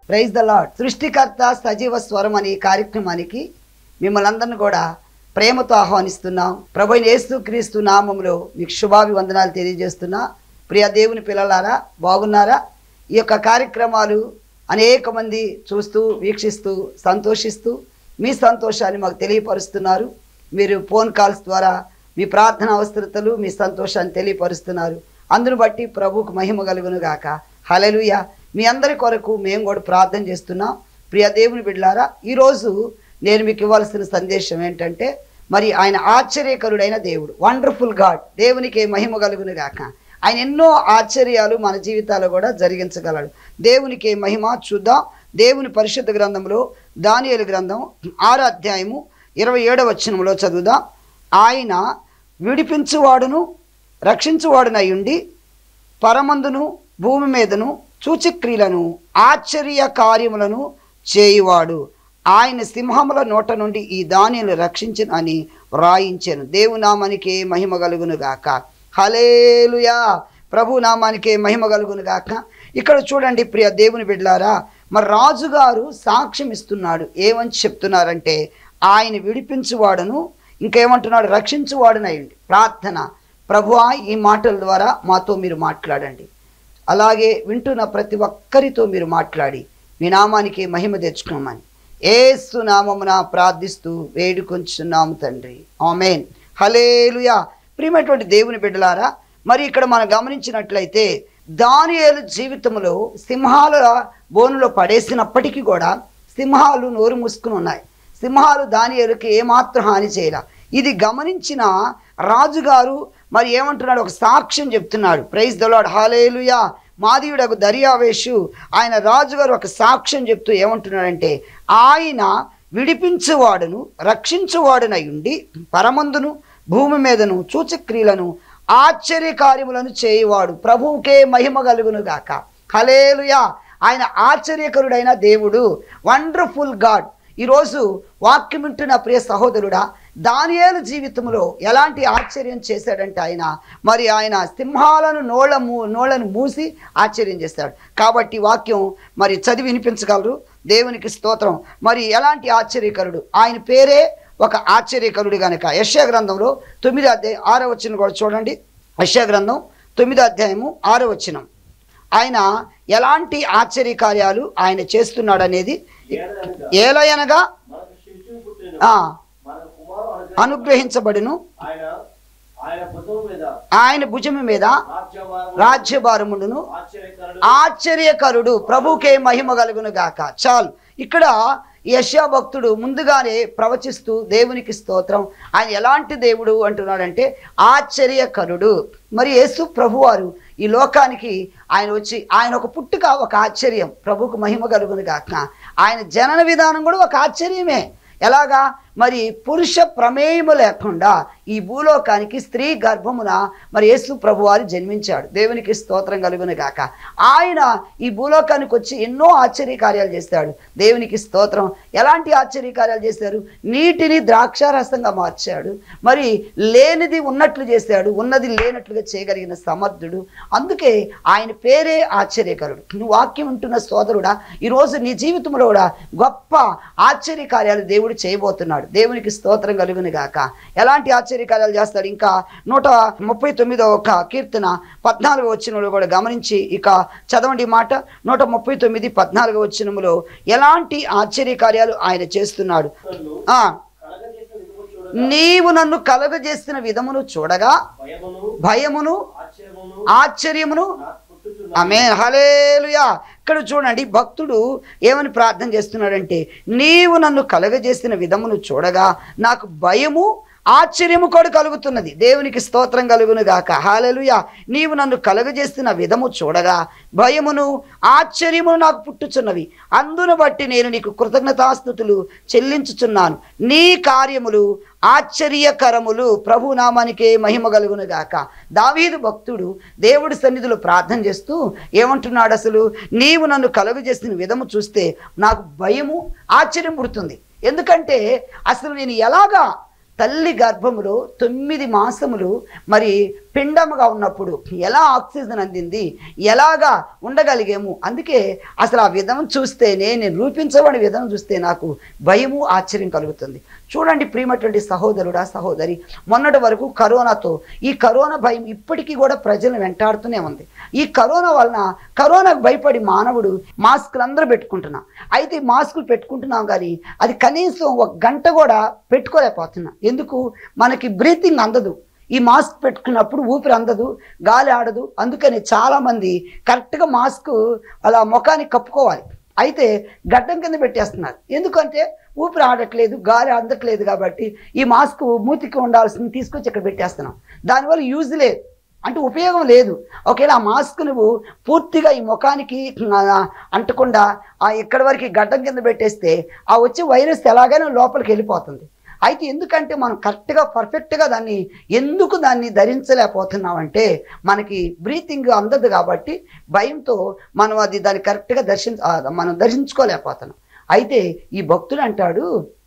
Praise the lord సృష్టికర్త సజీవ స్వరం అనే ఈ కార్యక్రమానికి మిమ్మల్ని అందరిని కూడా ప్రేమతో ఆహ్వానిస్తున్నాం ప్రభు యేసు క్రీస్తు నామములో మీకు శుభాభివందనాలు తెలియజేస్తున్నా ప్రియ దేవుని పిల్లలారా బాగున్నారా ఈ యొక్క కార్యక్రమాలు అనేక మంది చూస్తూ వీక్షిస్తూ సంతోషిస్తూ మీ సంతోషాన్ని మాకు తెలియపరుస్తున్నారు మీరు ఫోన్ కాల్స్ ద్వారా మీ ప్రార్థన అవసరతలు మీ సంతోషాన్ని తెలియపరుస్తున్నారు అందును బట్టి ప్రభువుకు మహిమ కలుగును గాక హలలుయ మీ అందరి కొరకు మేము కూడా ప్రార్థన చేస్తున్నాం ప్రియ దేవుని బిడ్డలారా ఈరోజు నేను మీకు ఇవ్వాల్సిన సందేశం ఏంటంటే మరి ఆయన ఆశ్చర్యకరుడైన దేవుడు వండర్ఫుల్ గాడ్ దేవునికి మహిమ కలుగును గాక ఆయన ఎన్నో ఆశ్చర్యాలు మన జీవితాల్లో కూడా జరిగించగలడు దేవునికి మహిమ చూద్దాం దేవుని పరిశుద్ధ గ్రంథంలో దానియేలు గ్రంథం ఆరో అధ్యాయము ఇరవై ఏడవ వచనంలో చదువుదాం ఆయన విడిపించువాడును రక్షించువాడునై ఉండి పరమందును భూమి మీదను సూచక్రియలను ఆశ్చర్య కార్యములను చేయువాడు ఆయన సింహముల నోట నుండి ఈ ధాన్యాలు రక్షించిన అని వ్రాయించాను దేవునామానికి మహిమ కలుగును గాక హలేలుయా ప్రభు నామానికి మహిమ కలుగును గాక ఇక్కడ చూడండి ప్రియ దేవుని బిడ్డలారా మరి రాజుగారు సాక్ష్యం ఇస్తున్నాడు ఏమని చెప్తున్నారంటే ఆయన విడిపించువాడును ఇంకేమంటున్నాడు రక్షించువాడునయండి ప్రార్థన ప్రభువా ఈ మాటల ద్వారా మాతో మీరు మాట్లాడండి అలాగే వింటున్న ప్రతి ఒక్కరితో మీరు మాట్లాడి మీ నామానికి మహిమ తెచ్చుకోమని ఏసు నామమున ప్రార్థిస్తూ వేడుకొంచున్నాము తండ్రి ఆమెన్ హలేలుయా ప్రియమైనటువంటి దేవుని బిడ్డలారా మరి ఇక్కడ మనం గమనించినట్లయితే దానియేలు జీవితంలో సింహాల బోనులో పడేసినప్పటికీ కూడా సింహాలు నోరు మూసుకుని ఉన్నాయి సింహాలు దానియేలుకి ఏమాత్రం హాని చేయలే ఇది గమనించిన రాజుగారు మరి ఏమంటున్నాడు ఒక సాక్ష్యం చెప్తున్నాడు ప్రైజ్ దలాడ్ హాలేలుయా మాదీయుడకు దర్యావేషు ఆయన రాజుగారు ఒక సాక్ష్యం చెప్తూ ఏమంటున్నాడంటే ఆయన విడిపించువాడును రక్షించువాడునై ఉండి పరమందును భూమి మీదను సూచక్రియలను ఆశ్చర్య కార్యములను చేయువాడు ప్రభువుకే మహిమ కలుగును గాక హలేలుయా ఆయన ఆశ్చర్యకరుడైన దేవుడు వండర్ఫుల్ గాడ్ ఈరోజు వాక్యం వింటున్న ప్రియ సహోదరుడా దానియేలు జీవితంలో ఎలాంటి ఆశ్చర్యం చేశాడంటే ఆయన మరి ఆయన సింహాలను నోళ్ళ మూ నోళ్ళను మూసి ఆశ్చర్యం చేశాడు కాబట్టి వాక్యం మరి చదివి వినిపించగలరు దేవునికి స్తోత్రం మరి ఎలాంటి ఆశ్చర్యకరుడు ఆయన పేరే ఒక ఆశ్చర్యకరుడు గనక యశ్యా గ్రంథంలో తొమ్మిది అధ్యాయం ఆరో వచ్చిన కూడా చూడండి యశ్యా గ్రంథం తొమ్మిదో అధ్యాయము ఆరో వచనం ఆయన ఎలాంటి ఆశ్చర్య కార్యాలు ఆయన చేస్తున్నాడు అనేది ఏలయనగా ఏలయనగా మనకు శిశువు పుట్టెను. ఆ, మనకు కుమారుడు అనుగ్రహించబడును ఆయన ఆయన భుజం మీద ఆయన భుజము మీద రాజ్యభారము రాజ్యభారముడును ఆశ్చర్యకరుడు ఆశ్చర్యకరుడు ప్రభుకే మహిమ కలుగును గాక చాలు ఇక్కడ యశా భక్తుడు ముందుగానే ప్రవచిస్తూ దేవునికి స్తోత్రం ఆయన ఎలాంటి దేవుడు అంటున్నాడంటే ఆశ్చర్యకరుడు మరి యేసు ప్రభువారు ఈ లోకానికి ఆయన వచ్చి ఆయన ఒక పుట్టుక ఒక ఆశ్చర్యం ప్రభుకు మహిమ కలుగును గాక ఆయన జనన విధానం కూడా ఒక ఆశ్చర్యమే ఎలాగా మరి పురుష ప్రమేయము లేకుండా ఈ భూలోకానికి స్త్రీ గర్భమున మరి యేసు ప్రభువారు జన్మించాడు దేవునికి స్తోత్రం కలుగును గాక ఆయన ఈ భూలోకానికి వచ్చి ఎన్నో ఆశ్చర్య కార్యాలు చేస్తాడు దేవునికి స్తోత్రం ఎలాంటి ఆశ్చర్య కార్యాలు చేశారు నీటిని ద్రాక్షారసంగా మార్చాడు మరి లేనిది ఉన్నట్లు చేశాడు ఉన్నది లేనట్లుగా చేయగలిగిన సమర్థుడు అందుకే ఆయన పేరే ఆశ్చర్యకరుడు నువ్వు వాక్యం ఉంటున్న సోదరుడా ఈరోజు నీ జీవితంలో కూడా గొప్ప ఆశ్చర్య కార్యాలు దేవుడు చేయబోతున్నాడు దేవునికి స్తోత్రం కలుగును గాక ఎలాంటి ఆశ్చర్య కార్యాలు చేస్తాడు ఇంకా నూట ముప్పై తొమ్మిదో ఒక కీర్తన పద్నాలుగు వచ్చినములు కూడా గమనించి ఇక చదవండి ఈ మాట నూట ముప్పై తొమ్మిది పద్నాలుగు వచ్చినములో ఎలాంటి ఆశ్చర్య కార్యాలు ఆయన చేస్తున్నాడు నన్ను ఆ కలగజేసిన విధము చూడగా నీవు నన్ను కలగజేసిన విధమును చూడగా భయమును భయమును ఆశ్చర్యమును ఆశ్చర్యమును నాకు పుట్టుచున్న ఆమె హలేలుయా ఇక్కడ చూడండి భక్తుడు ఏమని ప్రార్థన చేస్తున్నాడంటే నీవు నన్ను కలగజేసిన విధమును చూడగా నాకు భయము ఆశ్చర్యము కూడా కలుగుతున్నది దేవునికి స్తోత్రం కలుగును గాక హాలెలుయా నీవు నన్ను కలుగజేస్తున్న విధము చూడగా భయమును ఆశ్చర్యమును నాకు పుట్టుచున్నవి అందును బట్టి నేను నీకు కృతజ్ఞతాస్థుతులు చెల్లించుచున్నాను నీ కార్యములు ఆశ్చర్యకరములు ప్రభు నామానికే మహిమ కలుగును గాక దావీదు భక్తుడు దేవుడి సన్నిధిలో ప్రార్థన చేస్తూ ఏమంటున్నాడు అసలు నీవు నన్ను కలుగు చేసిన విధము చూస్తే నాకు భయము ఆశ్చర్యం పుడుతుంది ఎందుకంటే అసలు నేను ఎలాగా తల్లి గర్భములో తొమ్మిది మాసములు మరి పిండముగా ఉన్నప్పుడు ఎలా ఆక్సిజన్ అందింది ఎలాగా ఉండగలిగాము అందుకే అసలు ఆ విధం చూస్తేనే నేను రూపించబడిన విధం చూస్తే నాకు భయము ఆశ్చర్యం కలుగుతుంది చూడండి ప్రియమటువంటి సహోదరుడా సహోదరి మొన్నటి వరకు కరోనాతో ఈ కరోనా భయం ఇప్పటికీ కూడా ప్రజలను వెంటాడుతూనే ఉంది ఈ కరోనా వలన కరోనాకు భయపడి మానవుడు మాస్కులు అందరూ పెట్టుకుంటున్నాం అయితే ఈ మాస్కులు పెట్టుకుంటున్నాం కానీ అది కనీసం ఒక గంట కూడా పెట్టుకోలేకపోతున్నాం ఎందుకు మనకి బ్రీతింగ్ అందదు ఈ మాస్క్ పెట్టుకున్నప్పుడు ఊపిరి అందదు గాలి ఆడదు అందుకని చాలామంది కరెక్ట్గా మాస్క్ అలా ముఖానికి కప్పుకోవాలి అయితే గడ్డం కింద పెట్టేస్తున్నారు ఎందుకంటే ఊపిరి ఆడట్లేదు గాలి అందట్లేదు కాబట్టి ఈ మాస్క్ మూతికి ఉండాల్సింది తీసుకొచ్చి ఇక్కడ పెట్టేస్తున్నాం దానివల్ల యూజ్ లేదు అంటే ఉపయోగం లేదు ఒకవేళ ఆ మాస్క్ నువ్వు పూర్తిగా ఈ ముఖానికి ఆ, అంటకుండా ఆ ఇక్కడి వరకు ఈ గడ్డం కింద పెట్టేస్తే ఆ వచ్చే వైరస్ ఎలాగైనా లోపలికి వెళ్ళిపోతుంది అయితే ఎందుకంటే మనం కరెక్ట్గా పర్ఫెక్ట్గా దాన్ని ఎందుకు దాన్ని ధరించలేకపోతున్నామంటే మనకి బ్రీతింగ్ అందదు కాబట్టి భయంతో మనం అది దాన్ని కరెక్ట్గా దర్శించ ఆ, మనం ధరించుకోలేకపోతున్నాం అయితే ఈ భక్తుడు అంటాడు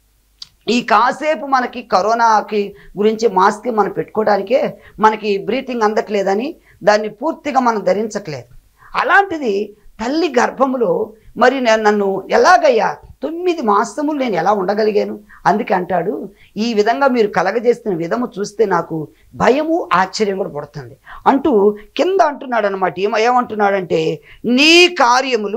ఈ కాసేపు మనకి కరోనాకి గురించి మాస్క్ మనం పెట్టుకోవడానికే మనకి బ్రీతింగ్ అందట్లేదని దాన్ని పూర్తిగా మనం ధరించట్లేదు అలాంటిది తల్లి గర్భములో మరి నేను నన్ను ఎలాగయ్యా తొమ్మిది మాసములు నేను ఎలా ఉండగలిగాను అందుకే అంటాడు ఈ విధంగా మీరు కలగజేస్తున్న విధము చూస్తే నాకు భయము ఆశ్చర్యం కూడా పడుతుంది అంటూ కింద అంటున్నాడు అనమాట ఏమ ఏమంటున్నాడంటే నీ కార్యములు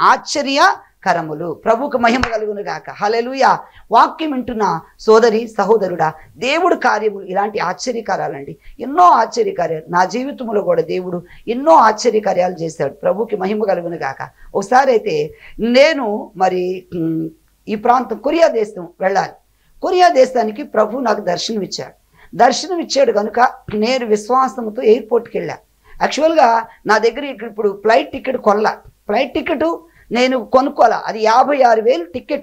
ఆశ్చర్యకరములు ప్రభుకు మహిమ కలుగును గాక హలెలుయా వాక్యం వింటున్న సోదరి సహోదరుడా దేవుడు కార్యములు ఇలాంటి ఆశ్చర్యకార్యాలండి ఎన్నో ఆశ్చర్యకార్యాలు నా జీవితంలో కూడా దేవుడు ఎన్నో ఆశ్చర్యకార్యాలు చేశాడు ప్రభుకి మహిమ కలుగును గాక ఒకసారి అయితే నేను మరి ఉమ్, ఈ ప్రాంతం కొరియా దేశం వెళ్ళాలి కొరియా దేశానికి ప్రభు నాకు దర్శనం ఇచ్చాడు దర్శనం ఇచ్చాడు కనుక నేను విశ్వాసంతో ఎయిర్పోర్ట్కి వెళ్ళా యాక్చువల్గా నా దగ్గర ఇక్కడ ఇప్పుడు ఫ్లైట్ టికెట్ కొనలా ఫ్లైట్ టికెట్ నేను కొనుక్కోవాలా అది యాభై ఆరు వేలు టికెట్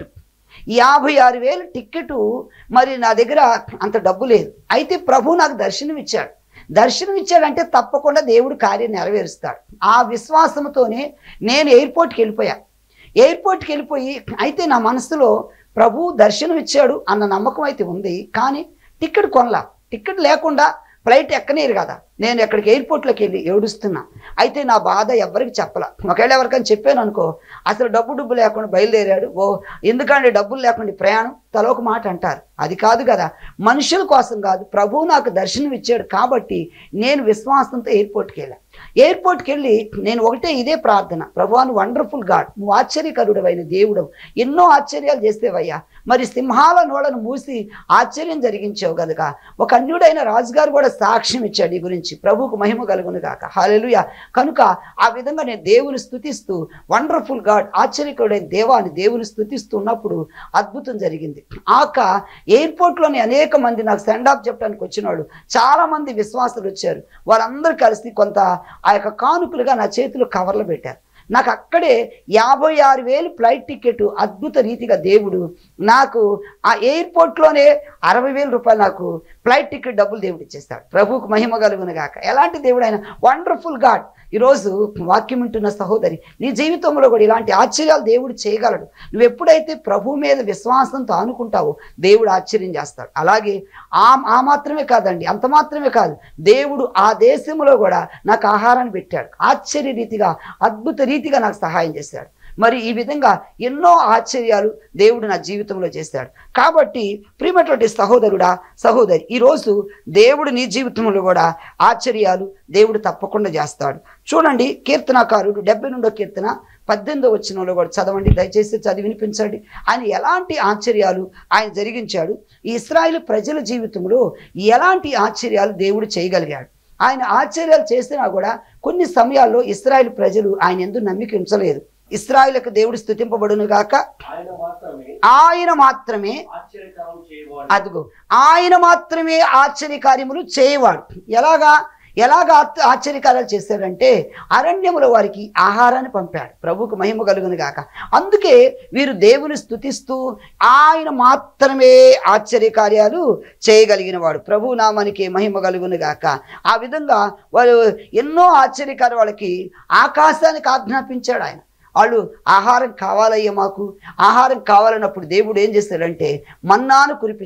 యాభై ఆరు వేలు టికెట్ మరి నా దగ్గర అంత డబ్బు లేదు అయితే ప్రభు నాకు దర్శనం ఇచ్చాడు దర్శనం ఇచ్చాడంటే తప్పకుండా దేవుడు కార్యం నెరవేరుస్తాడు ఆ విశ్వాసంతోనే నేను ఎయిర్పోర్ట్కి వెళ్ళిపోయా ఎయిర్పోర్ట్కి వెళ్ళిపోయి అయితే నా మనసులో ప్రభు దర్శనం ఇచ్చాడు అన్న నమ్మకం అయితే ఉంది కానీ టికెట్ కొనలా టికెట్ లేకుండా ఫ్లైట్ ఎక్కనేరు కదా నేను ఎక్కడికి ఎయిర్పోర్ట్లోకి వెళ్ళి ఏడుస్తున్నా అయితే నా బాధ ఎవరికి చెప్పలా ఒకవేళ ఎవరికైనా చెప్పాను అనుకో అసలు డబ్బు డబ్బు లేకుండా బయలుదేరాడు ఓ ఎందుకంటే డబ్బులు లేకుండా ఈ ప్రయాణం తల ఒక మాట అంటారు అది కాదు కదా మనుషుల కోసం కాదు ప్రభువు నాకు దర్శనం ఇచ్చాడు కాబట్టి నేను విశ్వాసంతో ఎయిర్పోర్ట్కి వెళ్ళా ఎయిర్పోర్ట్కి వెళ్ళి నేను ఒకటే ఇదే ప్రార్థన ప్రభువాను వండర్ఫుల్ గాడ్ నువ్వు ఆశ్చర్యకరుడు అయిన దేవుడు ఎన్నో ఆశ్చర్యాలు చేసేవయ్యా మరి సింహాల నోడను మూసి ఆశ్చర్యం జరిగించావు కనుక ఒక అన్యుడైన రాజుగారు కూడా సాక్ష్యం ఇచ్చాడు ఈ గురించి ప్రభువుకు మహిమ కలుగును గాక హాలెలుయ కనుక ఆ విధంగా నేను దేవుని స్థుతిస్తూ వండర్ఫుల్ గాడ్ ఆశ్చర్యకరుడైన దేవాన్ని దేవుని స్థుతిస్తూ ఉన్నప్పుడు అద్భుతం జరిగింది ఆక ఎయిర్పోర్ట్లోని అనేక మంది నాకు సెండ్ ఆఫ్ చెప్పడానికి వచ్చినాడు చాలా మంది విశ్వాసులు వచ్చారు వారందరూ కలిసి కొంత ఆ యొక్క కానుకలుగా నా చేతిలో కవర్లు పెట్టారు నాకు అక్కడే యాభై ఆరు వేలు ఫ్లైట్ టికెట్ అద్భుత రీతిగా దేవుడు నాకు ఆ ఎయిర్పోర్ట్లోనే అరవై వేల రూపాయలు నాకు ఫ్లైట్ టికెట్ డబ్బులు దేవుడు ఇచ్చేస్తాడు ప్రభువుకు మహిమ కలుగును గాక ఎలాంటి దేవుడు ఆయన వండర్ఫుల్ గాడ్ ఈరోజు వాక్యం వింటున్న సహోదరి నీ జీవితంలో కూడా ఇలాంటి ఆశ్చర్యాలు దేవుడు చేయగలడు నువ్వు ఎప్పుడైతే ప్రభు మీద విశ్వాసంతో ఆనుకుంటావో దేవుడు ఆశ్చర్యం చేస్తాడు అలాగే ఆ ఆ మాత్రమే కాదండి అంత మాత్రమే కాదు దేవుడు ఆ దేశంలో కూడా నాకు ఆహారాన్ని పెట్టాడు ఆశ్చర్య రీతిగా అద్భుత రీతిగా నాకు సహాయం చేశాడు మరి ఈ విధంగా ఎన్నో ఆశ్చర్యాలు దేవుడు నా జీవితంలో చేశాడు కాబట్టి ప్రియమైనటువంటి సహోదరుడా సహోదరి ఈరోజు దేవుడు నీ జీవితంలో కూడా ఆశ్చర్యాలు దేవుడు తప్పకుండా చేస్తాడు చూడండి కీర్తనాకారుడు డెబ్బై రెండో కీర్తన పద్దెనిమిదో వచ్చినంలో కూడా చదవండి దయచేసి చదివి వినిపించండి ఆయన ఎలాంటి ఆశ్చర్యాలు ఆయన జరిగించాడు ఈ ఇస్రాయేల్ ప్రజల జీవితంలో ఎలాంటి ఆశ్చర్యాలు దేవుడు చేయగలిగాడు ఆయన ఆశ్చర్యాలు చేసినా కూడా కొన్ని సమయాల్లో ఇస్రాయేల్ ప్రజలు ఆయన ఎందు నమ్మిక ఉంచలేదు ఇస్రాయిలకు దేవుడు స్థుతింపబడును గాక ఆయన మాత్రమే ఆయన మాత్రమే ఆశ్చర్యకరం చేయవాడు అదుగో ఆయన మాత్రమే ఆశ్చర్యకార్యములు చేయవాడు ఎలాగా ఎలాగ ఆశ్చ- ఆశ్చర్యకార్యాలు చేశాడంటే అరణ్యముల వారికి ఆహారాన్ని పంపాడు ప్రభువుకు మహిమ కలుగును గాక అందుకే వీరు దేవుని స్థుతిస్తూ ఆయన మాత్రమే ఆశ్చర్యకార్యాలు చేయగలిగిన వాడు ప్రభు నామానికి మహిమ కలుగును గాక ఆ విధంగా వారు ఎన్నో ఆశ్చర్యకార్య వాళ్ళకి ఆకాశానికి ఆజ్ఞాపించాడు ఆయన వాళ్ళు ఆహారం కావాలయ్యా మాకు ఆహారం కావాలన్నప్పుడు దేవుడు ఏం చేశాడంటే మన్నాను కురిపించాడు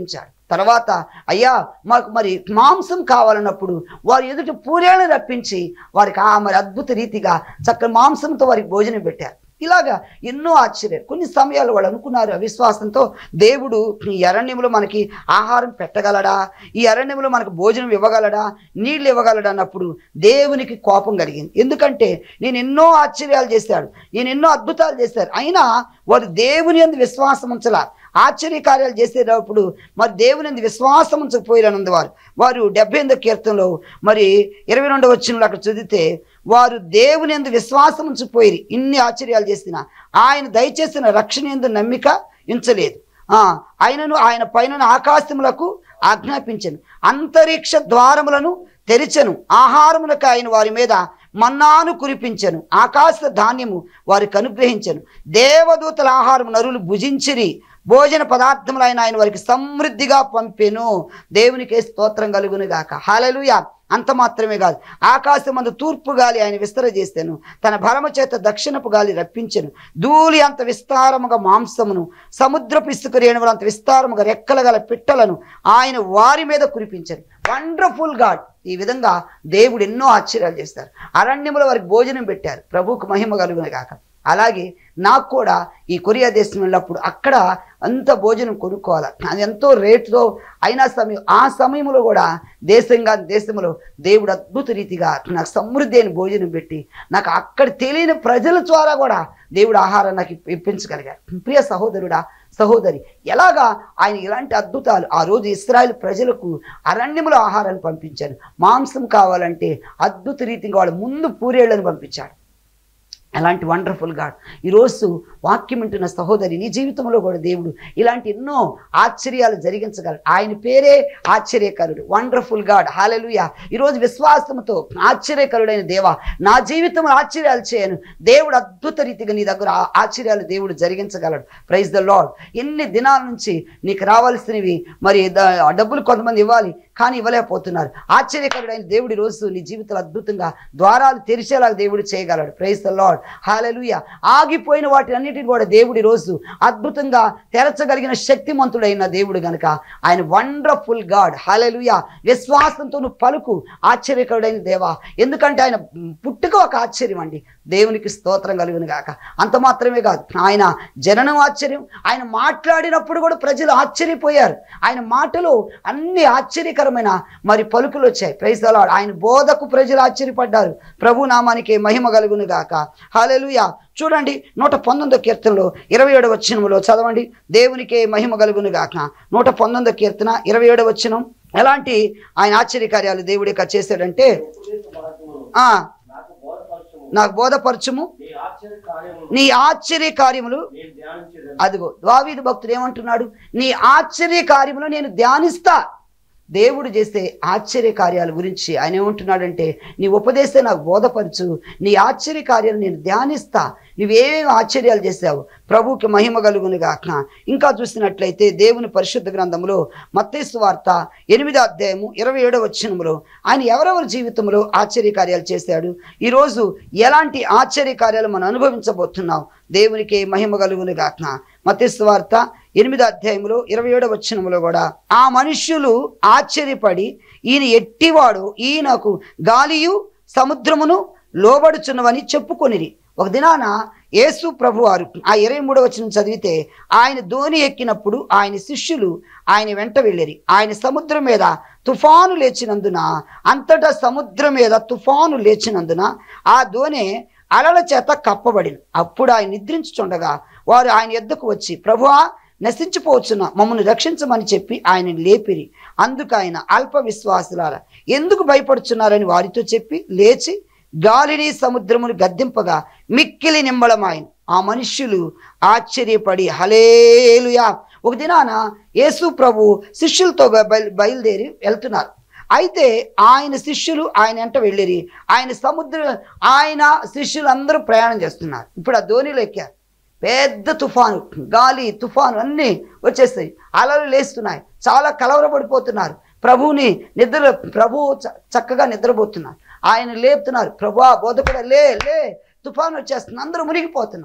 తర్వాత అయ్యా మాకు మరి మాంసం కావాలన్నప్పుడు వారు ఎదుటి పూరేళ్ళని రప్పించి వారికి ఆ మరి అద్భుత రీతిగా చక్కని మాంసంతో వారికి భోజనం పెట్టారు ఇలాగా ఎన్నో ఆశ్చర్యాలు కొన్ని సమయాలు వాళ్ళు అనుకున్నారు అవిశ్వాసంతో దేవుడు ఈ అరణ్యంలో మనకి ఆహారం పెట్టగలడా ఈ అరణ్యంలో మనకు భోజనం ఇవ్వగలడా నీళ్ళు ఇవ్వగలడా అన్నప్పుడు దేవునికి కోపం కలిగింది ఎందుకంటే నేను ఎన్నో ఆశ్చర్యాలు చేశాడు నేను ఎన్నో అద్భుతాలు చేశారు అయినా వారు దేవుని అందు విశ్వాసం ఉంచలా ఆశ్చర్య కార్యాలు చేసేటప్పుడు మరి దేవుని అందు విశ్వాసం ఉంచకపోయినందు వారు వారు డెబ్బై ఎనిమిదో కీర్తనలో మరి ఇరవై రెండవ వచ్చినలో అక్కడ చదివితే వారు దేవుని ఎందు విశ్వాసం ఉంచిపోయి ఇన్ని ఆశ్చర్యాలు చేసిన ఆయన దయచేసిన రక్షణ ఎందు నమ్మిక ఉంచలేదు ఆ, ఆయనను ఆయన పైన ఆకాశములకు ఆజ్ఞాపించను అంతరిక్ష ద్వారములను తెరిచెను ఆహారములకు ఆయన వారి మీద మన్నాను కురిపించెను ఆకాశ ధాన్యము వారికి అనుగ్రహించెను దేవదూతల ఆహారం నరులు భుజించిరి భోజన పదార్థములు ఆయన ఆయన వారికి సమృద్ధిగా పంపెను దేవునికే స్తోత్రం కలుగును గాక హాలలుయ అంత మాత్రమే కాదు ఆకాశమందు తూర్పు గాలి ఆయన విస్తరజేసాను తన బలము చేత దక్షిణపు గాలి రప్పించెను ధూళి అంత విస్తారముగా మాంసమును సముద్రపు ఇసుక రేణువులు అంత విస్తారముగా రెక్కల గల పిట్టలను ఆయన వారి మీద కురిపించారు వండర్ఫుల్ గాడ్ ఈ విధంగా దేవుడు ఎన్నో ఆశ్చర్యాలు చేస్తారు అరణ్యముల వారికి భోజనం పెట్టారు ప్రభువుకు మహిమ కలుగును గాక అలాగే నాకు కూడా ఈ కొరియా దేశం వెళ్ళినప్పుడు అక్కడ అంత భోజనం కొనుక్కోవాలి అది ఎంతో రేటుతో అయినా సమయం ఆ సమయంలో కూడా దేశంగా దేశంలో దేవుడు అద్భుత రీతిగా నాకు సమృద్ధి అయిన భోజనం పెట్టి నాకు అక్కడ తెలియని ప్రజల ద్వారా కూడా దేవుడు ఆహారం నాకు ఇప్ప- ఇప్పించగలిగారు ప్రియ సహోదరుడా సహోదరి ఎలాగా ఆయన ఇలాంటి అద్భుతాలు ఆ రోజు ఇస్రాయల్ ప్రజలకు అరణ్యములో ఆహారాన్ని పంపించాను మాంసం కావాలంటే అద్భుత రీతిగా వాళ్ళు ముందు పూరేళ్లను పంపించాడు అలాంటి వండర్ఫుల్ గాడ్ ఈరోజు వాక్యం వింటున్న సహోదరి నీ జీవితంలో కూడా దేవుడు ఇలాంటి ఎన్నో ఆశ్చర్యాలు జరిగించగలడు ఆయన పేరే ఆశ్చర్యకరుడు వండర్ఫుల్ గాడ్ హాలెలుయ ఈరోజు విశ్వాసంతో ఆశ్చర్యకరుడైన దేవా నా జీవితంలో ఆశ్చర్యాలు చేయను దేవుడు అద్భుత రీతిగా నీ దగ్గర ఆ ఆశ్చర్యాలు దేవుడు జరిగించగలడు ప్రైజ్ ద లాడ్ ఎన్ని దినాల నుంచి నీకు రావాల్సినవి మరి ద- ఆ డబ్బులు కొంతమంది ఇవ్వాలి కానీ ఇవ్వలేకపోతున్నారు ఆశ్చర్యకరుడైన దేవుడి రోజు నీ జీవితంలో అద్భుతంగా ద్వారాలు తెరిచేలాగా దేవుడు చేయగలడు ప్రైజ్ ద లాడ్ హాలెలుయ ఆగిపోయిన వాటి అన్నిటిని కూడా దేవుడి రోజు అద్భుతంగా తెరచగలిగిన శక్తిమంతుడైన దేవుడు గనుక ఆయన వండర్ఫుల్ గాడ్ హాలెలుయ విశ్వాసంతో నువ్వు పలుకు ఆశ్చర్యకరుడైన దేవా ఎందుకంటే ఆయన పుట్టుక ఒక ఆశ్చర్యం అండి దేవునికి స్తోత్రం కలుగును గాక అంత మాత్రమే కాదు ఆయన జననం ఆశ్చర్యం ఆయన మాట్లాడినప్పుడు కూడా ప్రజలు ఆశ్చర్యపోయారు ఆయన మాటలు అన్ని ఆశ్చర్యకరమైన మరి పలుకులు వచ్చాయి ప్రైజ్ ద లార్డ్. ఆయన బోధకు ప్రజలు ఆశ్చర్యపడ్డారు ప్రభు నామానికి మహిమ కలుగును గాక హల్లెలూయా చూడండి నూట పంతొమ్మిదో కీర్తనలో ఇరవై ఏడవ వచనంలో చదవండి దేవునికే మహిమ కలుగును గాక నూట పంతొమ్మిదో కీర్తన ఇరవై ఏడవ వచనం ఎలాంటి ఆయన ఆశ్చర్యకార్యాలు దేవుడి యొక్క చేశాడంటే ఉపదేశ మార్గమును ఆ నాకు బోధపరచుము నాకు బోధపరచుము నీ ఆశ్చర్య కార్యమును నీ ఆశ్చర్య కార్యములు నేను ధ్యానించదను అదిగో దావీదు భక్తుడు ఏమంటున్నాడు నీ ఆశ్చర్య కార్యములు నేను ధ్యానిస్తా దేవుడు చేసే ఆశ్చర్య కార్యాల గురించి ఆయన ఏమంటున్నాడంటే నీ ఉపదేశం నాకు బోధపరచు నీ ఆశ్చర్య కార్యాలు నేను ధ్యానిస్తా నువ్వేమేమి ఆశ్చర్యాలు చేశావు ప్రభువుకి మహిమ కలుగును గాక ఇంకా చూసినట్లయితే దేవుని పరిశుద్ధ గ్రంథంలో మత్తేసు వార్త ఎనిమిదో అధ్యాయము ఇరవై ఏడవ వచనములో ఆయన ఎవరెవరి జీవితంలో ఆశ్చర్య కార్యాలు చేశాడు ఈరోజు ఎలాంటి ఆశ్చర్య కార్యాలు మనం అనుభవించబోతున్నాం దేవునికి మహిమ కలుగును గాక మత్తేసు వార్త ఎనిమిదో అధ్యాయంలో ఇరవై ఏడవ వచనములో కూడా ఆ మనుష్యులు ఆశ్చర్యపడి ఈయన ఎట్టివాడు ఈయనకు గాలియు సముద్రమును లోబడుచున్నవని చెప్పుకొనిరి ఒక దినాన యేసు ప్రభువారు ఆ ఇరవై మూడవ వచనం చదివితే ఆయన ధోని ఎక్కినప్పుడు ఆయన శిష్యులు ఆయన వెంట వెళ్ళిరి ఆయన సముద్రం మీద తుఫాను లేచినందున అంతటా సముద్రం మీద తుఫాను లేచినందున ఆ దోణి అలల చేత కప్పబడిన అప్పుడు ఆయన నిద్రించుచుండగా వారు ఆయన ఎద్దకు వచ్చి ప్రభువా నశించిపోవచ్చున్న మమ్మల్ని రక్షించమని చెప్పి ఆయన లేపిరి అందుకు ఆయన అల్ప విశ్వాసులారా ఎందుకు భయపడుచున్నారని వారితో చెప్పి లేచి గాలిని సముద్రమును గద్దింపగా మిక్కిలి నింబళమాయన ఆ మనుష్యులు ఆశ్చర్యపడి హలేలుయా ఒక దినాన యేసు ప్రభు శిష్యులతో బయ- బయలుదేరి వెళ్తున్నారు అయితే ఆయన శిష్యులు ఆయన వెంట వెళ్ళిరి ఆయన సముద్ర ఆయన శిష్యులు అందరూ ప్రయాణం చేస్తున్నారు ఇప్పుడు ఆ ధోనిలో ఎక్కారు పెద్ద తుఫాను గాలి తుఫాను అన్నీ వచ్చేస్తాయి అలలు లేస్తున్నాయి చాలా కలవరపడిపోతున్నారు ప్రభువుని నిద్ర ప్రభువు చ- చక్కగా నిద్రపోతున్నారు ఆయన లేపుతున్నారు ప్రభు బోధకుడ లే లే తుఫాను వచ్చేస్తుంది అందరూ మునిగిపోతున్నాం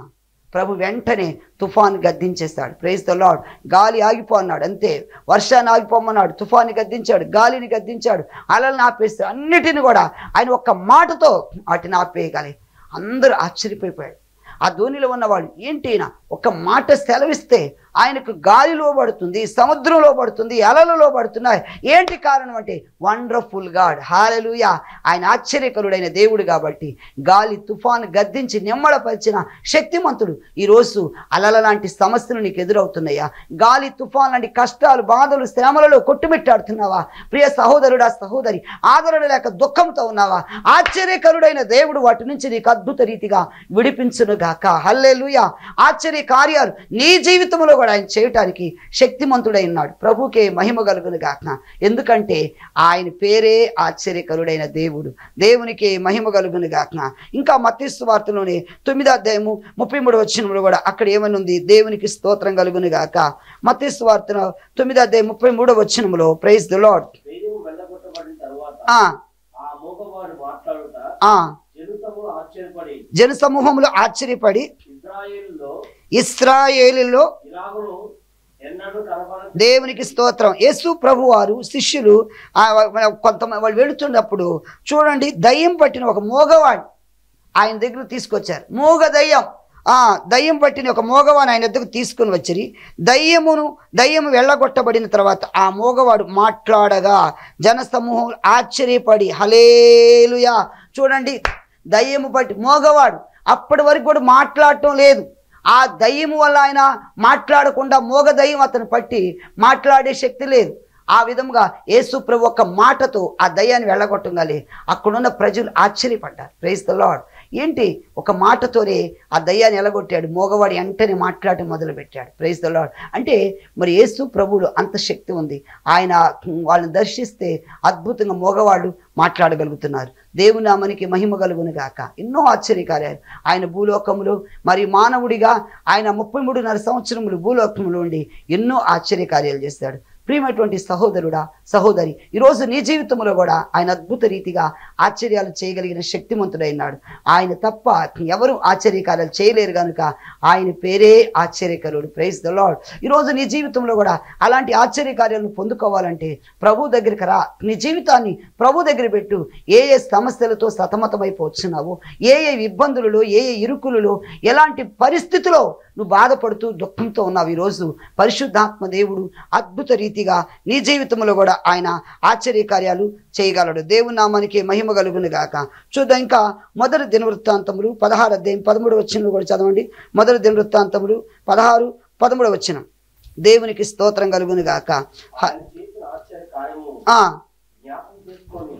ప్రభు వెంటనే తుఫాన్ గద్దించేస్తాడు ప్రైజ్ ద లాడ్ గాలి ఆగిపో అన్నాడు అంతే వర్షాన్ని ఆగిపోమన్నాడు తుఫాన్ని గద్దించాడు గాలిని గద్దించాడు అలల్ని ఆపేస్తాడు అన్నిటిని కూడా ఆయన ఒక్క మాటతో వాటిని ఆపేయగలి అందరూ ఆశ్చర్యపోయిపోయాడు ఆ ధోనిలో ఉన్నవాడు ఏంటి ఈయన ఒక మాట సెలవిస్తే ఆయనకు గాలిలో పడుతుంది సముద్రంలో పడుతుంది అలలలో పడుతున్నాయి ఏంటి కారణం అంటే వండర్ఫుల్ గాడ్ హాలలుయ ఆయన ఆశ్చర్యకరుడైన దేవుడు కాబట్టి గాలి తుఫాను గద్దించి నిమ్మడపరిచిన శక్తిమంతుడు ఈరోజు అలల లాంటి సమస్యలు నీకు ఎదురవుతున్నాయా గాలి తుఫాన్ లాంటి కష్టాలు బాధలు శ్రమలలో కొట్టుమిట్టాడుతున్నావా ప్రియ సహోదరుడా సహోదరి ఆదరణ లేక దుఃఖంతో ఉన్నావా ఆశ్చర్యకరుడైన దేవుడు వాటి నుంచి నీకు అద్భుత రీతిగా విడిపించునుగాక హల్లెలూయ ఆశ్చర్య కార్యాలు నీ జీవితంలో కూడా ఆయన చేయటానికి శక్తిమంతుడై ఉన్నాడు ప్రభుకే మహిమ కలుగును గాక ఎందుకంటే ఆయన పేరే ఆశ్చర్యకరుడైన దేవుడు దేవునికి మహిమ కలుగును గాక ఇంకా మత్స్సు వార్తలోనే తొమ్మిదో అధ్యాయము ముప్పై మూడు వచ్చినప్పుడు కూడా అక్కడ ఏమని ఉంది దేవునికి స్తోత్రం కలుగును గాక మత్స్సు వార్తలో తొమ్మిదో అధ్యాయం ముప్పై మూడో వచ్చినములో ప్రైజ్ ద లాడ్ దెయ్యం వెళ్ళగొట్టబడిన తరువాత ఆ ఆ మూగవాడు మాట్లాడుట ఆ జనుతము ఆశ్చర్యపడి జన సమూహంలో ఆశ్చర్యపడి ఇజ్రాయేలులో ఇస్రాయేలులో ఇలాగును ఎన్నడూ కనబడ దేవునికి స్తోత్రం యేసు ప్రభు వారు శిష్యులు ఆ కొంతమంది వాళ్ళు వెళుతున్నప్పుడు చూడండి దయ్యం పట్టిన ఒక మోగవాడు ఆయన దగ్గర తీసుకొచ్చారు మూగ దయ్యం ఆ దయ్యం పట్టిన ఒక మోగవాడు ఆయన దగ్గర తీసుకుని వచ్చిరి దయ్యమును దయ్యము వెళ్ళగొట్టబడిన తర్వాత ఆ మోగవాడు మాట్లాడగా జనసమూహం ఆశ్చర్యపడి హలేలుయా చూడండి దయ్యము పట్టి మోగవాడు అప్పటి వరకు కూడా మాట్లాడటం లేదు ఆ దయ్యము వల్ల ఆయన మాట్లాడకుండా మోగ దయ్యం అతను పట్టి మాట్లాడే శక్తి లేదు ఆ విధముగా యేసు ప్రభు ఒక్క మాటతో ఆ దయ్యాన్ని వెళ్ళగొట్టగాలి అక్కడున్న ప్రజలు ఆశ్చర్యపడ్డారు ప్రైజ్ ద లాడ్ ఏంటి ఒక మాటతోనే ఆ దయ్యాన్ని ఎలగొట్టాడు మోగవాడి వెంటనే మాట్లాడటం మొదలుపెట్టాడు ప్రైజ్ ద లాడ్ అంటే మరి యేసు ప్రభువులు అంత శక్తి ఉంది ఆయన వాళ్ళని దర్శిస్తే అద్భుతంగా మోగవాళ్ళు మాట్లాడగలుగుతున్నారు దేవుని నామనికి మహిమ కలుగును గాక ఎన్నో ఆశ్చర్యకార్యాలు ఆయన భూలోకములు మరి మానవుడిగా ఆయన ముప్పై మూడున్నర సంవత్సరములు భూలోకములు ఉండి ఎన్నో ఆశ్చర్యకార్యాలు చేస్తాడు ప్రియమైనటువంటి సహోదరుడా సహోదరి ఈరోజు నీ జీవితంలో కూడా ఆయన అద్భుత రీతిగా ఆశ్చర్యాలు చేయగలిగిన శక్తిమంతుడైనాడు ఆయన తప్ప ఎవరు ఆశ్చర్యకార్యాలు చేయలేరు కనుక ఆయన పేరే ఆశ్చర్యకరుడు ప్రైజ్ ద లాడ్ ఈరోజు నీ జీవితంలో కూడా అలాంటి ఆశ్చర్యకార్యాలను పొందుకోవాలంటే ప్రభు దగ్గరికి రా నీ జీవితాన్ని ప్రభు దగ్గర పెట్టు ఏ ఏ సమస్యలతో సతమతమైపోతున్నావు ఏ ఏ ఇబ్బందులలో ఏ ఏ ఇరుకులలో ఎలాంటి పరిస్థితిలో నువ్వు బాధపడుతూ దుఃఖంతో ఉన్నావు ఈరోజు పరిశుద్ధాత్మ దేవుడు అద్భుత రీతిగా నీ జీవితంలో కూడా ఆయన ఆశ్చర్యకార్యాలు చేయగలడు దేవుని నామానికి మహిమ కలుగును గాక చూద్దాం ఇంకా మొదటి దినవృత్తాంతములు పదహారు అధ్యాయం పదమూడు వచ్చిన కూడా చదవండి మొదటి దినవృత్తాంతములు పదహారు పదమూడు వచ్చిన దేవునికి స్తోత్రం కలుగును గాక హ- ఆయన చేసిన ఆశ్చర్య కార్యము ఆ, జ్ఞాపకం చేసుకొని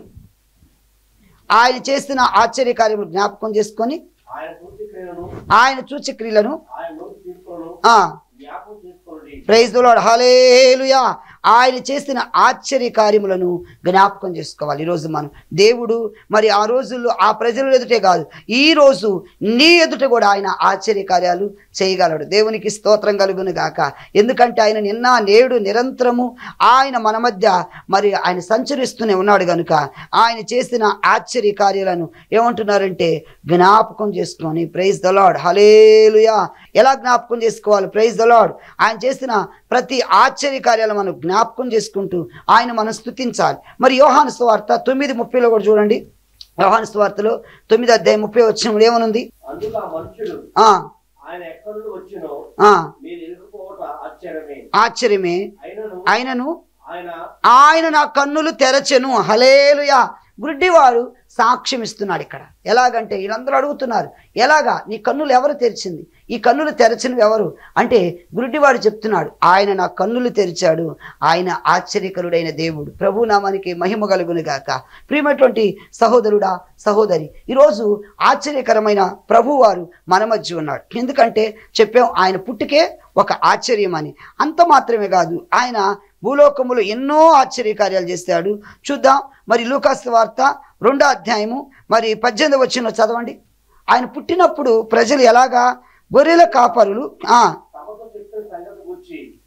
ఆయన చేసిన ఆశ్చర్యకార్యములు జ్ఞాపకం చేసుకొని ఆయన పూర్తి క్రియలను ఆయన సూచక్రియలను ఆయన నోటి తీర్పులను ఆ జ్ఞాపకం చేసుకోండి ప్రైజ్ లాడ్ హలేలుయా ఆయన చేసిన ఆశ్చర్య కార్యములను జ్ఞాపకం చేసుకోవాలి ఈరోజు మనం దేవుడు మరి ఆ రోజుల్లో ఆ ప్రజల ఎదుటే కాదు ఈ రోజు నీ ఎదుట కూడా ఆయన ఆశ్చర్య కార్యాలు చేయగలడు దేవునికి స్తోత్రం కలుగును గాక ఎందుకంటే ఆయన నిన్న నేడు నిరంతరము ఆయన మన మధ్య మరి ఆయన సంచరిస్తూనే ఉన్నాడు కనుక ఆయన చేసిన ఆశ్చర్య కార్యాలను ఏమంటున్నారంటే జ్ఞాపకం చేసుకొని ప్రైజ్ ద లాడ్ హలేలుయా ఎలా జ్ఞాపకం చేసుకోవాలి ప్రైజ్ ద లాడ్ ఆయన చేసిన ప్రతి ఆశ్చర్య కార్యాలు మనం జ్ఞాపకం చేసుకుంటూ ఆయన మనం స్తుతించాలి మరి యోహాను స్వార్త తొమ్మిది ముప్పైలో కూడా చూడండి యోహాను స్వార్తలో తొమ్మిది అధ్యాయం ముప్పై వచ్చినప్పుడు ఏమనుంది అందుకు ఆ మనుషుడు ఆ ఆయన ఎక్కడి నుండి వచ్చినో ఆ మీరు ఎదుర్కోవట ఆశ్చర్యమే ఆశ్చర్యమే అయినను ఆయనను ఆయన ఆయన నా కన్నులు తెరచెను హలేలుయా గుడ్డివాడు సాక్ష్యం ఇస్తున్నాడు ఇక్కడ ఎలాగంటే వీళ్ళందరూ అడుగుతున్నారు ఎలాగా నీ కన్నులు ఎవరు తెరిచింది ఈ కన్నులు తెరచినవి ఎవరు అంటే గుడ్డివాడు చెప్తున్నాడు ఆయన నా కన్నులు తెరిచాడు ఆయన ఆశ్చర్యకరుడైన దేవుడు ప్రభు నామానికి మహిమ కలుగును గాక ప్రియమైనటువంటి సహోదరుడా సహోదరి ఈరోజు ఆశ్చర్యకరమైన ప్రభువారు మన మధ్య ఉన్నాడు ఎందుకంటే చెప్పాం ఆయన పుట్టుకే ఒక ఆశ్చర్యం అని అంత మాత్రమే కాదు ఆయన భూలోకములో ఎన్నో ఆశ్చర్యకార్యాలు చేస్తాడు చూద్దాం మరి లూకాస్ వార్త రెండో అధ్యాయము మరి పద్దెనిమిది వచ్చిన చదవండి ఆయన పుట్టినప్పుడు ప్రజలు ఎలాగా గొర్రెల కాపరులు ఆ తమకు చెప్పిన సంగతి గురించి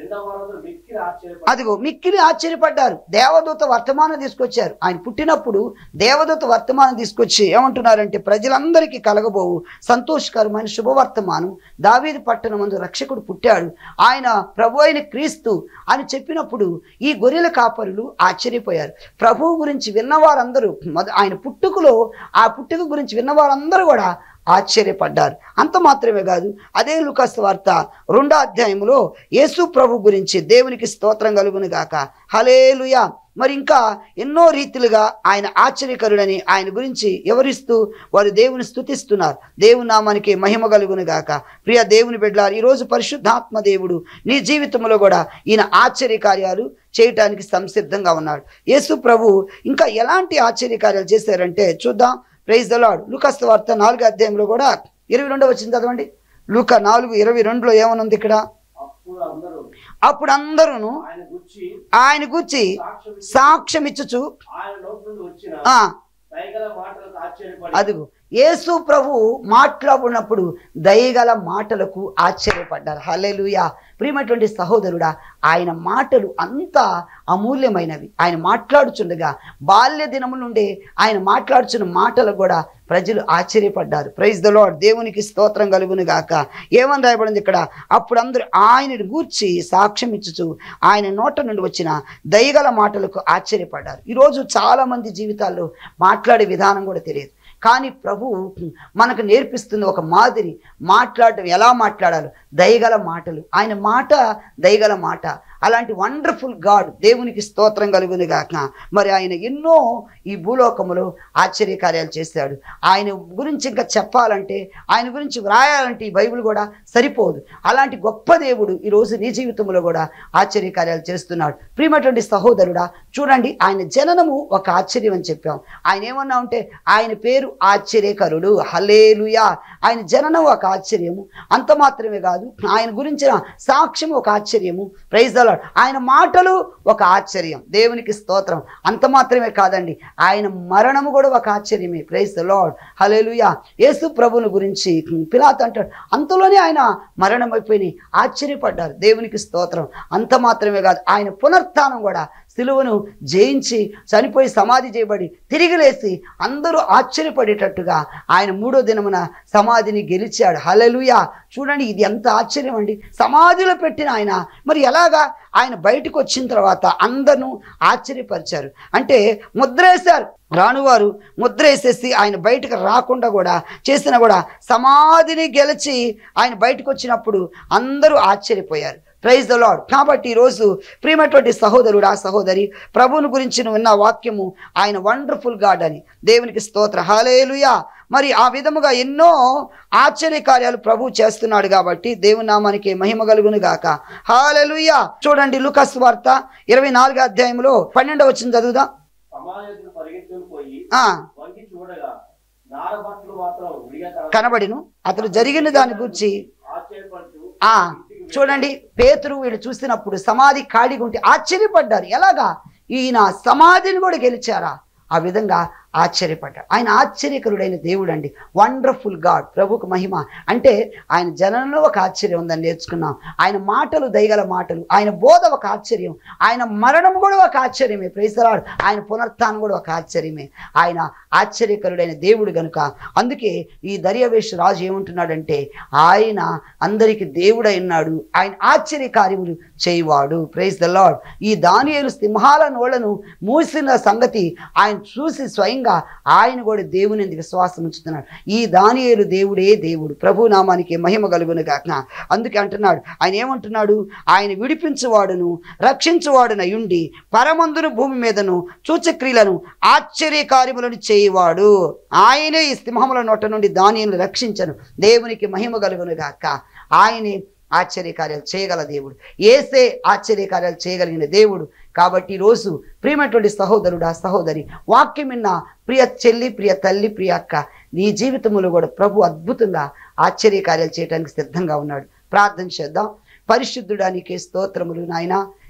విన్న వారందరూ మిక్కిలి ఆశ్చర్యపడి అదిగో మిక్కిలి ఆశ్చర్యపడ్డారు దేవదూత వర్తమానం తీసుకొచ్చారు ఆయన పుట్టినప్పుడు దేవదూత వర్తమానం తీసుకొచ్చి ఏమంటున్నారంటే ప్రజలందరికీ కలగబోవు సంతోషకరమైన శుభవర్తమానం దావీదు పట్టణం మందు రక్షకుడు పుట్టాడు ఆయన ప్రభు అయిన క్రీస్తు అని చెప్పినప్పుడు ఈ గొర్రెల కాపరులు ఆశ్చర్యపోయారు ప్రభువు గురించి విన్నవారందరూ మొద ఆయన పుట్టుకలో ఆ పుట్టుక గురించి విన్నవారందరూ కూడా ఆశ్చర్యపడ్డారు అంత మాత్రమే కాదు అదే లుకాస్ వార్త రెండో అధ్యాయంలో యేసు ప్రభు గురించి దేవునికి స్తోత్రం కలుగును గాక హలేలుయా మరి ఇంకా ఎన్నో రీతిలుగా ఆయన ఆశ్చర్యకరుడని ఆయన గురించి ఎవరిస్తూ వారు దేవుని స్తుతిస్తున్నారు దేవుని నామానికి మహిమ కలుగును గాక ప్రియ దేవుని బిడ్డలారు ఈరోజు పరిశుద్ధాత్మ దేవుడు నీ జీవితంలో కూడా ఈయన ఆశ్చర్య కార్యాలు చేయటానికి సంసిద్ధంగా ఉన్నాడు యేసు ప్రభు ఇంకా ఎలాంటి ఆశ్చర్య కార్యాలు చేశారంటే చూద్దాం ప్రైజ్ ద లాడ్ లూకాస్ వార్త నాలుగో అధ్యాయంలో కూడా ఇరవై రెండో వచ్చింది చదవండి లూక నాలుగు ఇరవై రెండులో ఏమనుంది ఇక్కడ అప్పుడు అందరూ అప్పుడు అందరూ ఆయన గుచ్చి ఆయన గురించి సాక్ష్యం ఇచ్చి సాక్ష్యం ఇచ్చుచు ఆయన నోటి నుండి వచ్చిన ఆ దయగల మాటలకు ఆశ్చర్యపడి అదుగు యేసు ప్రభు మాట్లాడినప్పుడు దయగల మాటలకు ఆశ్చర్యపడ్డారు హల్లెలూయా ప్రియమైనటువంటి సహోదరుడా ఆయన మాటలు అంత అమూల్యమైనవి ఆయన మాట్లాడుచుండగా బాల్య దినము నుండే ఆయన మాట్లాడుచున్న మాటలు కూడా ప్రజలు ఆశ్చర్యపడ్డారు ప్రైజ్ ద లార్డ్ దేవునికి స్తోత్రం కలుగును గాక ఏమని రాయబడింది ఇక్కడ అప్పుడు అందరూ ఆయనని గూర్చి సాక్ష్యం ఇచ్చుచు ఆయన నోట నుండి వచ్చిన దయగల మాటలకు ఆశ్చర్యపడ్డారు ఈరోజు చాలా మంది జీవితాల్లో మాట్లాడే విధానం కూడా తెలియదు కానీ ప్రభు మనకు నేర్పిస్తుంది ఒక మాదిరి మాట్లాడటం ఎలా మాట్లాడాలో దయగల మాటలు ఆయన మాట దయగల మాట అలాంటి వండర్ఫుల్ గాడ్ దేవునికి స్తోత్రం కలుగును గాక మరి ఆయన ఎన్నో ఈ భూలోకములో ఆశ్చర్యకార్యాలు చేశాడు ఆయన గురించి ఇంకా చెప్పాలంటే ఆయన గురించి వ్రాయాలంటే ఈ బైబిల్ కూడా సరిపోదు అలాంటి గొప్ప దేవుడు ఈరోజు నీ జీవితంలో కూడా ఆశ్చర్యకార్యాలు చేస్తున్నాడు ప్రియమైనటువంటి సహోదరుడా చూడండి ఆయన జననము ఒక ఆశ్చర్యం అని చెప్పాం ఆయన ఏమన్నా ఉంటే ఆయన పేరు ఆశ్చర్యకరుడు హలేలుయా ఆయన జననం ఒక ఆశ్చర్యము అంత మాత్రమే కాదు ఆయన గురించిన సాక్ష్యం ఒక ఆశ్చర్యము ప్రైజ్ ద లార్డ్ ఆయన మాటలు ఒక ఆశ్చర్యం దేవునికి స్తోత్రం అంత మాత్రమే కాదండి ఆయన మరణము కూడా ఒక ఆశ్చర్యమే praise the Lord hallelujah Yesu ప్రభుని గురించి పిలాత్ అంటాడు అంతలోనే ఆయన మరణం అయిపోయి ఆశ్చర్యపడ్డారు దేవునికి స్తోత్రం అంత మాత్రమే కాదు ఆయన పునరుత్థానం కూడా సిలువను జయించి చనిపోయి సమాధి చేయబడి తిరిగి లేచి అందరూ ఆశ్చర్యపడేటట్టుగా ఆయన మూడో దినమున సమాధిని గెలిచాడు హలలుయా చూడండి ఇది ఎంత ఆశ్చర్యం అండి సమాధిలో పెట్టిన ఆయన మరి ఎలాగా ఆయన బయటకు వచ్చిన తర్వాత అందరూ ఆశ్చర్యపరిచారు అంటే ముద్ర వేశారు రానువారు ముద్ర వేసేసి ఆయన బయటకు రాకుండా కూడా చేసినా కూడా సమాధిని గెలిచి ఆయన బయటకు వచ్చినప్పుడు అందరూ ఆశ్చర్యపోయారు ప్రైజ్ ద లాడ్ కాబట్టి ఈరోజు ప్రియమైనటువంటి సహోదరుడు ఆ సహోదరి ప్రభువుని గురించి నువ్వు విన్న వాక్యము ఆయన వండర్ఫుల్ గాడ్ అని దేవునికి స్తోత్ర హాలేలుయా మరి ఆ విధముగా ఎన్నో ఆశ్చర్య కార్యాలు ప్రభు చేస్తున్నాడు కాబట్టి దేవుని నామానికి మహిమ కలుగును గాక హాలెలుయా చూడండి లుకస్ వార్త ఇరవై నాలుగో అధ్యాయంలో పన్నెండవ వచ్చింది చదువుదాం సమాజం పరిగెత్తుకుని పోయి ఆ వంగి చూడగా నార బట్టలు మాత్రం విడిగా కనబడి కనబడిను అతడు జరిగిన దాని గురించి ఆశ్చర్యపడుతూ ఆ చూడండి పేతురు వీళ్ళు చూసినప్పుడు సమాధి ఖాళీగా ఉంటే ఆశ్చర్యపడ్డారు ఎలాగా ఈయన సమాధిని కూడా గెలిచారా ఆ విధంగా ఆశ్చర్యపడ్డాడు ఆయన ఆశ్చర్యకరుడైన దేవుడు అండి వండర్ఫుల్ గాడ్ ప్రభుకు మహిమ అంటే ఆయన జనంలో ఒక ఆశ్చర్యం ఉందని నేర్చుకున్నాం ఆయన మాటలు దయగల మాటలు ఆయన బోధ ఒక ఆశ్చర్యం ఆయన మరణం కూడా ఒక ఆశ్చర్యమే ప్రైసరాడు ఆయన పునరుత్థానం కూడా ఒక ఆశ్చర్యమే ఆయన ఆశ్చర్యకరుడైన దేవుడు గనుక అందుకే ఈ దర్యవేష్ రాజు ఏమంటున్నాడంటే ఆయన అందరికి దేవుడై ఉన్నాడు ఆయన ఆశ్చర్య కార్యములు చేయవాడు ప్రైజ్ ద లాడ్ ఈ దానియేలు సింహాల నోళ్లను మూసిన సంగతి ఆయన చూసి స్వయంగా ఆయన కూడా దేవుని యందు విశ్వాసం ఉంచుతున్నాడు ఈ దానియేలు దేవుడే దేవుడు ప్రభు నామానికి మహిమ కలుగును గాక అందుకే అంటున్నాడు ఆయన ఏమంటున్నాడు ఆయన విడిపించువాడును రక్షించువాడునయుండి పరమందును భూమి మీదను సూచక్రియలను ఆశ్చర్య కార్యములను చేయవాడు ఆయనే ఈ సింహముల నోట నుండి దానిని రక్షించను దేవునికి మహిమ కలుగును గాక ఆయనే ఆశ్చర్యకార్యాలు చేయగల దేవుడు ఏసే ఆశ్చర్యకార్యాలు చేయగలిగిన దేవుడు కాబట్టి ఈరోజు ప్రియమైనటువంటి సహోదరుడా సహోదరి వాక్యం విన్న ప్రియ చెల్లి ప్రియ తల్లి ప్రియ అక్క నీ జీవితంలో కూడా ప్రభు అద్భుతంగా ఆశ్చర్యకార్యాలు చేయడానికి సిద్ధంగా ఉన్నాడు ప్రార్థన చేద్దాం పరిశుద్ధుడా నీకే స్తోత్రములు నాయన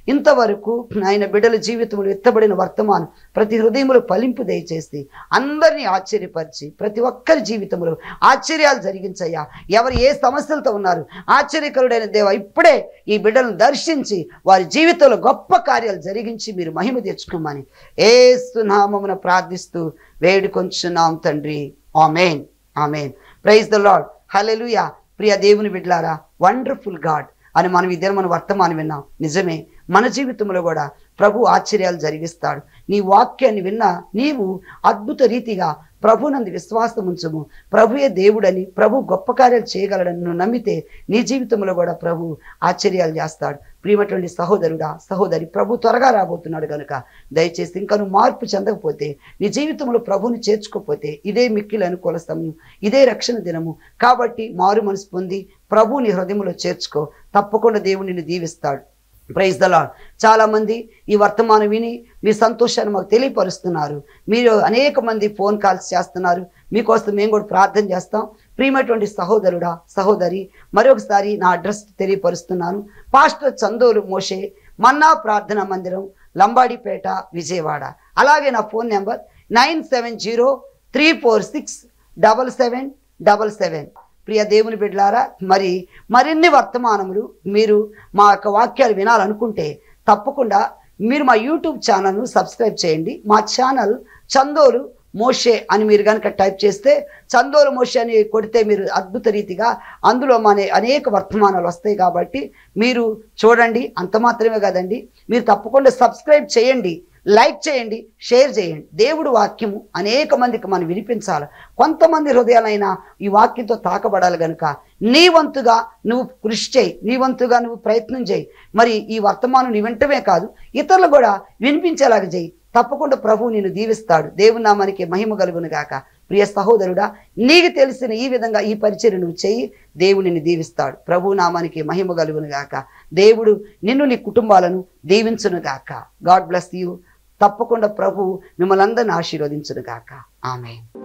ఇంతవరకు ఆయన బిడ్డల జీవితంలో ఎత్తబడిన వర్తమానం ప్రతి హృదయంలో ఫలింపు దయచేసి అందరినీ ఆశ్చర్యపరిచి ప్రతి ఒక్కరి జీవితంలో ఆశ్చర్యాలు జరిగించయ్యా ఎవరు ఏ సమస్యలతో ఉన్నారు ఆశ్చర్యకరుడైన దేవ ఇప్పుడే ఈ బిడ్డలను దర్శించి వారి జీవితంలో గొప్ప కార్యాలు జరిగించి మీరు మహిమ తెచ్చుకోమని ఏ సునామమున ప్రార్థిస్తూ వేడుకొంచున్నాం తండ్రి amen amen praise the Lord hallelujah ప్రియ దేవుని బిడ్డలారా వండర్ఫుల్ గాడ్ అని మనం ఇద్దరు మన వర్తమానం విన్నాం నిజమే మన జీవితంలో కూడా ప్రభు ఆశ్చర్యాలు జరిగిస్తాడు నీ వాక్యాన్ని విన్నా నీవు అద్భుత రీతిగా ప్రభునందు విశ్వాసం ఉంచము ప్రభుయే దేవుడని ప్రభు గొప్ప కార్యాలు చేయగలడని నువ్వు నమ్మితే నీ జీవితంలో కూడా ప్రభు ఆశ్చర్యాలు చేస్తాడు ప్రియమటువంటి సహోదరుడా సహోదరి ప్రభు త్వరగా రాబోతున్నాడు కనుక దయచేసి ఇంకా నువ్వు మార్పు చెందకపోతే నీ జీవితంలో ప్రభుని చేర్చుకోకపోతే ఇదే మిక్కిలి అనుకూల సమయం ఇదే రక్షణ దినము కాబట్టి మారు మనసు పొంది ప్రభు నీ హృదయంలో చేర్చుకో తప్పకుండా దేవుడు నిన్ను దీవిస్తాడు ప్రైజ్ ద లాడ్ చాలా మంది ఈ వర్తమానం విని మీ సంతోషాన్ని మాకు తెలియపరుస్తున్నారు మీరు అనేక మంది ఫోన్ కాల్స్ చేస్తున్నారు మీకోసం మేము కూడా ప్రార్థన చేస్తాం ప్రియమైనటువంటి సహోదరుడా సహోదరి మరొకసారి నా అడ్రస్ తెలియపరుస్తున్నాను పాస్టర్ చందోలు మోషే మన్నా ప్రార్థనా మందిరం లంబాడిపేట విజయవాడ అలాగే నా phone number nine seven zero three four six double seven double seven ప్రియ దేవుని బిడ్డలారా మరి మరిన్ని వర్తమానములు మీరు మా యొక్క వాక్యాలు వినాలనుకుంటే తప్పకుండా మీరు మా యూట్యూబ్ ఛానల్ను సబ్స్క్రైబ్ చేయండి మా ఛానల్ చందోలు మోషే అని మీరు కనుక టైప్ చేస్తే చందోలు మోషే అని కొడితే మీరు అద్భుత రీతిగా అందులో మన అనేక వర్తమానాలు వస్తాయి కాబట్టి మీరు చూడండి అంత మాత్రమే కదండి మీరు తప్పకుండా సబ్స్క్రైబ్ చేయండి లైక్ చేయండి షేర్ చేయండి దేవుడు వాక్యము అనేక మందికి మనం వినిపించాలి కొంతమంది హృదయాలైనా ఈ వాక్యంతో తాకబడాలి గనుక నీ వంతుగా నువ్వు కృషి చేయి నీ వంతుగా నువ్వు ప్రయత్నం చేయి మరి ఈ వర్తమానం నీ వెంటనే కాదు ఇతరులు కూడా వినిపించేలాగా చేయి తప్పకుండా ప్రభువు నిన్ను దీవిస్తాడు దేవుని నామానికి మహిమ కలుగును గాక ప్రియ సహోదరుడా నీకు తెలిసిన ఈ విధంగా ఈ పరిచయం నువ్వు చెయ్యి దేవుడు నిన్ను దీవిస్తాడు ప్రభు నామానికి మహిమ కలుగును గాక దేవుడు నిన్ను నీ కుటుంబాలను దీవించును గాక గాడ్ బ్లెస్ యూ తప్పకుండా ప్రభు మిమ్మల్ని అందరిని ఆశీర్వదించును గాక ఆమె